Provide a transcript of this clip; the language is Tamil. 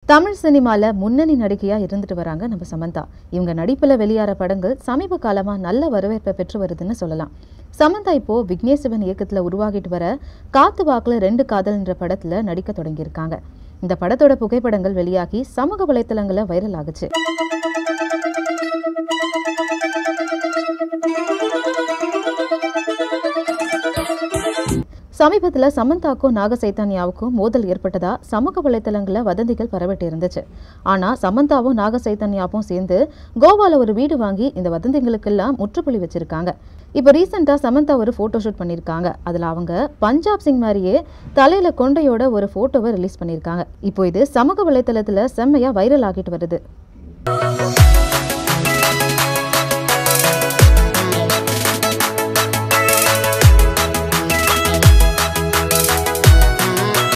தமிழ் சினிமால முன்னணி நடிகையா இருந்துட்டு வராங்க நம்ம சமந்தா இவங்க நடிப்புல வெளியாற படங்கள் சமீப காலமா நல்ல வரவேற்பை பெற்று வருதுன்னு சொல்லலாம் சமந்தா இப்போ விக்னேஷ் சிவன் இயக்கத்துல உருவாகிட்டு வர காத்து வாக்குல ரெண்டு காதல்ன்ற படத்துல நடிக்க தொடங்கியிருக்காங்க இந்த படத்தோட புகைப்படங்கள் வெளியாகி சமூக வலைத்தளங்கள்ல வைரல் ஆகுச்சு சமீபத்துல சமந்தாக்கும் நாக சைத்தன்யாவுக்கும் மோதல் ஏற்பட்டதா சமூக வலைத்தளங்கள்ல வதந்திகள் பரவிட்டு இருந்துச்சு ஆனா சமந்தாவும் நாக சைத்தன்யாவும் சேர்ந்து கோவால ஒரு வீடு வாங்கி இந்த வதந்திகளுக்கெல்லாம் முற்றுப்புள்ளி வச்சிருக்காங்க இப்போ ரீசெண்டா சமந்தா ஒரு போட்டோ ஷூட் பண்ணியிருக்காங்க அதுல அவங்க பஞ்சாப் சிங் மாதிரியே தலையில கொண்டையோட ஒரு போட்டோவை ரிலீஸ் பண்ணியிருக்காங்க இப்போ இது சமூக வலைத்தளத்துல செம்மையா வைரல் ஆகிட்டு வருது